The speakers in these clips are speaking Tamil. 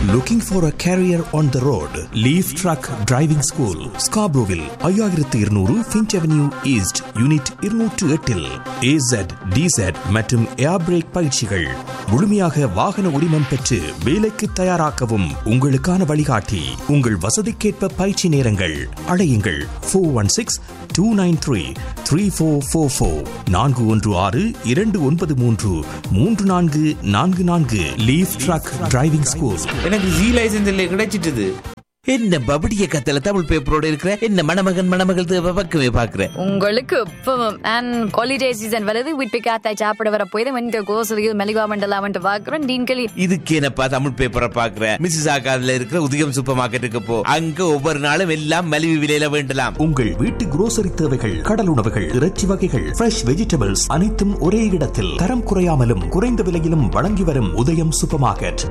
Looking for a career on the road leave truck driving school ஸ்காப்ரோவில் ஐயாயிரத்து இருநூறு ஃபின்ச் அவென்யூ ஈஸ்ட் யூனிட் இருநூற்று எட்டில் ஏசட் டிசட் மற்றும் ஏர் பிரேக் பயிற்சிகள் முழுமையாக வாகன உரிமம் பெற்று வேலைக்கு தயாராக்கவும் உங்களுக்கான வழிகாட்டி உங்கள் வசதிக்கேற்ப பயிற்சி நேரங்கள் அழையுங்கள் four one six two nine three three four four four நான்கு ஒன்று ஆறு இரண்டு ஒன்பது மூன்று மூன்று நான்கு நான்கு நான்கு லீவ் ட்ரக் டிரைவிங் ஸ்கூல் எனக்கு ஜி லைசன்ஸ் இல்லை கிடைச்சிட்டுது என்ன பபடிய கத்தல தமிழ் பேப்பரோட இருக்கிற என்ன மணமகன் மணமகள் தேவை பக்கமே பாக்குற உங்களுக்கு இப்பவும் அண்ட் ஹாலிடே சீசன் வருது வீட்டு காத்தாய் சாப்பிட வர போய் வந்து கோசலியில் மெலிவா மண்டலாமன்ட்டு பார்க்குறோம் டீன்களி இதுக்கு என்னப்பா தமிழ் பேப்பரை பாக்குற மிஸ்ஸஸ் ஆகாதுல இருக்கிற உதயம் சூப்பர் மார்க்கெட்டுக்கு போ அங்க ஒவ்வொரு நாளும் எல்லாம் மலிவு விலையில வேண்டலாம் உங்கள் வீட்டு குரோசரி தேவைகள் கடல் உணவுகள் இறைச்சி வகைகள் ஃப்ரெஷ் வெஜிடபிள்ஸ் அனைத்தும் ஒரே இடத்தில் தரம் குறையாமலும் குறைந்த விலையிலும் வழங்கி வரும் உதயம் சூப்பர் மார்க்கெட்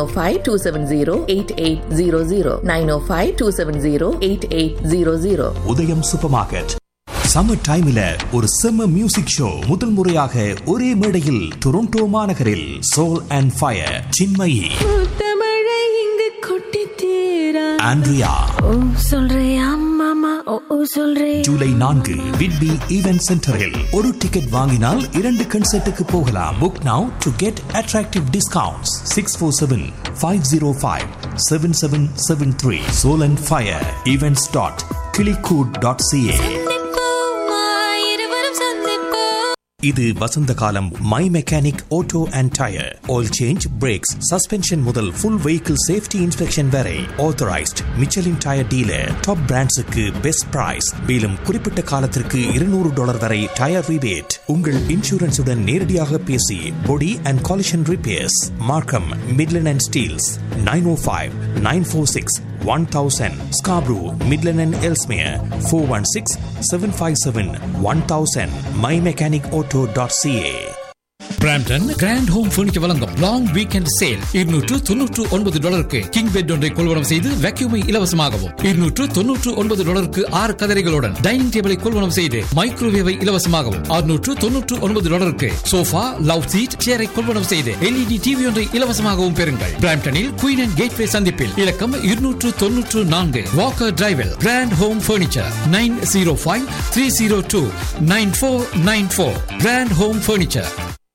905-270-8800 905-270-8800 உதயம் சூப்பர் மார்க்கெட் சம்மர் டைம்ல ஒரு செம்ம மியூசிக் ஷோ முதல் முறையாக ஒரே மேடையில் டொரண்டோ மாநகரில் சோல் அண்ட் ஃபயர் சின்மயி தமிழை இங்கு கொட்டி தீரா ஆண்ட்ரியா ஓ சொல்றியா மாமா ஓ ஓ சொல்றே ஜூலை நான்கு விட்பி ஈவென்ட் சென்டரில் ஒரு டிக்கெட் வாங்கினால் இரண்டு கன்சர்ட்டுக்கு போகலாம் book now to get attractive discounts six four seven five zero five seven seven seven three soul and fire events dot கிளிகூட் டாட் சிஏ இருவரும் சந்திப்போம் இது வசந்த காலம் my mechanic auto and tyre oil change brakes suspension முதல் ஃபுல் வெஹிக்கிள் சேஃப்டி இன்ஸ்பெக்ஷன் வரை authorised Michelin tyre dealer top பிராண்ட்ஸுக்கு பெஸ்ட் பிரைஸ் மேலும் குறிப்பிட்ட காலத்திற்கு இருநூறு டாலர் வரை டயர் ரிபேட் உங்கள் இன்சூரன்ஸுடன் நேரடியாக பேசி body and collision repairs Markham Midland and Steeles nine O five nine four six one thousand Scarborough Midland and Ellesmere four one six seven five seven one thousand my mechanic auto dot CA Brampton Grand Home Furniture வழங்கும் லாங் வீக்கெண்ட் சேல் இருநூற்று தொன்னூற்று ஒன்பது டாலருக்கு கிங் பெட் ஒன்றை கொள்வனம் செய்து வேக்யூமை இலவசமாகவும் இருநூற்று தொன்னூற்று ஒன்பது டாலருக்கு ஆறு கதரைகளுடன் டைனிங் டேபிளை கொள்வனம் செய்து மைக்ரோவேவை இலவசமாகவும் அறுநூற்று தொன்னூற்று ஒன்பது டாலருக்கு சோஃபா லவ் சீட் சேரை கொள்வனம் செய்து எல்இடி டிவி ஒன்றை இலவசமாகவும் பெறுங்கள் பிராம்டனில் குயின் அண்ட் கேட்வே சந்திப்பில் இலக்கம் இருநூற்று தொன்னூற்று நான்கு வாக்கர் டிரைவில் Grand Home Furniture nine zero five three zero two nine four nine four Grand Home Furniture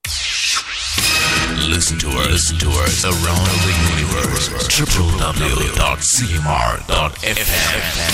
Listen to us, listen to us around the universe. www.cmr.fm.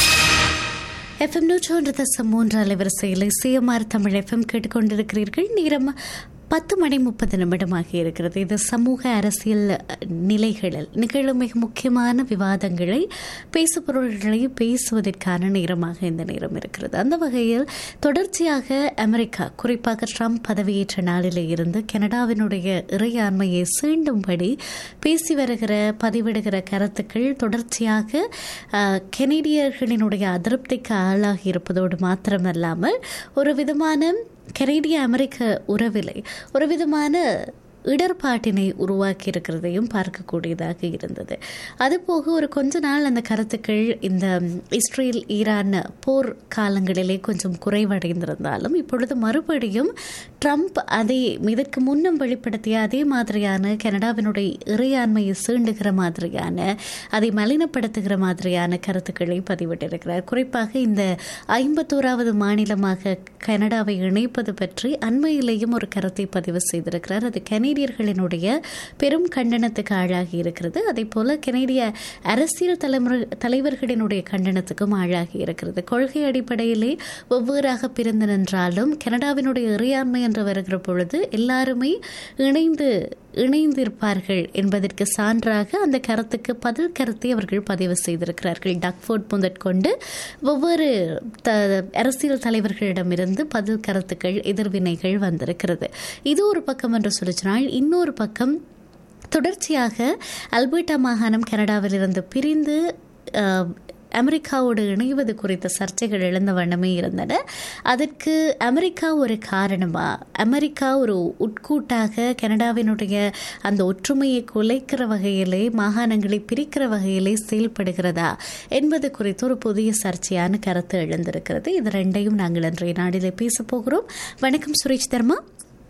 FM நூற்றி ஒன்று தசம் மூன்று அலைவரிசையில் சிஎம்ஆர் தமிழ் எஃப்எம் கேட்டுக்கொண்டிருக்கிறீர்கள் நேரம் பத்து மணி முப்பது நிமிடமாக இருக்கிறது இது சமூக அரசியல் நிலைகளில் நிகழும் மிக முக்கியமான விவாதங்களை பேசுபொருள்களை பேசுவதற்கான நேரமாக இந்த நேரம் இருக்கிறது அந்த வகையில் தொடர்ச்சியாக அமெரிக்கா குறிப்பாக ட்ரம்ப் பதவியேற்ற நாளிலே இருந்து கனடாவினுடைய இறையாண்மையை சீண்டும்படி பேசி வருகிற பதிவிடுகிற கருத்துக்கள் தொடர்ச்சியாக அஹ், கெனடியர்களினுடைய அதிருப்திக்கு ஆளாகி இருப்பதோடு மாத்திரமல்லாமல் ஒரு விதமான கனேடிய அமெரிக்க உறவிலை ஒரு விதமான இடர்பாட்டினை உருவாக்கி இருக்கிறதையும் பார்க்கக்கூடியதாக இருந்தது அதுபோக ஒரு கொஞ்ச நாள் அந்த கருத்துக்கள் இந்த இஸ்ரேல் ஈரான் போர் காலங்களிலே கொஞ்சம் குறைவடைந்திருந்தாலும் இப்பொழுது மறுபடியும் ட்ரம்ப் அதை இதற்கு முன்னம் வெளிப்படுத்திய அதே மாதிரியான கனடாவினுடைய இறையாண்மையை சீண்டுகிற மாதிரியான அதை மலினப்படுத்துகிற மாதிரியான கருத்துக்களை பதிவிட்டிருக்கிறார் குறிப்பாக இந்த ஐம்பத்தோராவது மாநிலமாக கனடாவை இணைப்பது பற்றி அண்மையிலேயும் ஒரு கருத்தை பதிவு செய்திருக்கிறார் அது கனேடியர்களினுடைய பெரும் கண்டனத்துக்கு ஆளாகி இருக்கிறது அதே போல கனேடிய அரசியல் தலைமுறை தலைவர்களினுடைய கண்டனத்துக்கும் ஆளாகி இருக்கிறது கொள்கை அடிப்படையிலே வெவ்வேறாக பிரிந்து நின்றாலும் கனடாவினுடைய இறையாண்மை என்று வருகிற பொழுது எல்லாருமே இணைந்து இணைந்திருப்பார்கள் என்பதற்கு சான்றாக அந்த கருத்துக்கு பதில் கருத்தை அவர்கள் பதிவு செய்திருக்கிறார்கள் டக்ஃபோர்ட் முதற்கொண்டு ஒவ்வொரு த அரசியல் தலைவர்களிடமிருந்து பதில் கருத்துக்கள் எதிர்வினைகள் வந்திருக்கிறது இது ஒரு பக்கம் என்று சொல்லிச்சினால் இன்னொரு பக்கம் தொடர்ச்சியாக அல்பர்டா மாகாணம் கனடாவிலிருந்து பிரிந்து அஹ், அமெரிக்காவோடு இணைவது குறித்த சர்ச்சைகள் எழுந்த வண்ணமே இருந்தன அதற்கு அமெரிக்கா ஒரு காரணமா அமெரிக்கா ஒரு உட்கூட்டாக கனடாவினுடைய அந்த ஒற்றுமையை குலைக்கிற வகையிலே மாகாணங்களை பிரிக்கிற வகையிலே செயல்படுகிறதா என்பது குறித்து ஒரு புதிய சர்ச்சையான கருத்து எழுந்திருக்கிறது இது ரெண்டையும் நாங்கள் இன்றைய நாளிலே பேச போகிறோம் வணக்கம் சுரேஷ் தர்மா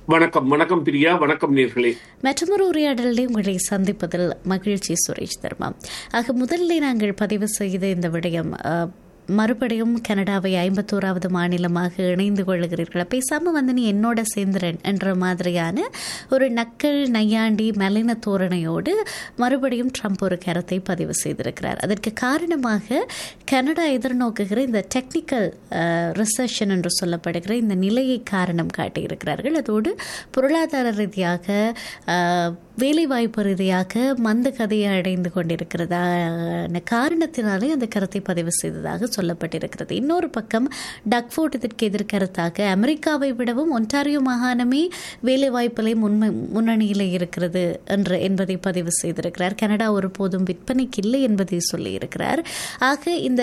வணக்கம் வணக்கம் பிரியா வணக்கம் நேர்களே மற்றொரு உரையாடலில் உங்களை சந்திப்பதில் மகிழ்ச்சி சுரேஷ் தர்மா ஆக முதலில் நாங்கள் பதிவு செய்த இந்த விடயம் அஹ், மறுபடியும் கனடாவை ஐம்பத்தோராவது மாநிலமாக இணைந்து கொள்ளுகிறீர்கள் பேசாம வந்து நீ என்னோட சேர்ந்துறன் என்ற மாதிரியான ஒரு நக்கல் நையாண்டி மலின தோரணையோடு மறுபடியும் ட்ரம்ப் ஒரு கருத்தை பதிவு செய்திருக்கிறார் அதற்கு காரணமாக கனடா எதிர்நோக்குகிற இந்த டெக்னிக்கல் ரிசர்ஷன் என்று சொல்லப்படுகிற இந்த நிலையை காரணம் காட்டியிருக்கிறார்கள் அதோடு பொருளாதார ரீதியாக அஹ், வேலைவாய்ப்பு ரீதியாக மந்த கதையை அடைந்து கொண்டிருக்கிறதான காரணத்தினாலே அந்த கருத்தை பதிவு செய்ததாக சொல்லப்பட்டிருக்கிறது இன்னொரு பக்கம் டக்ஃபோர்ட் இதற்கு எதிர்கருத்தாக அமெரிக்காவை விடவும் ஒன்டாரியோ மாகாணமே வேலைவாய்ப்பிலே முன்மை முன்னணியில் இருக்கிறது என்று என்பதை பதிவு செய்திருக்கிறார் கனடா ஒருபோதும் விற்பனைக்கு இல்லை என்பதை சொல்லியிருக்கிறார் ஆக இந்த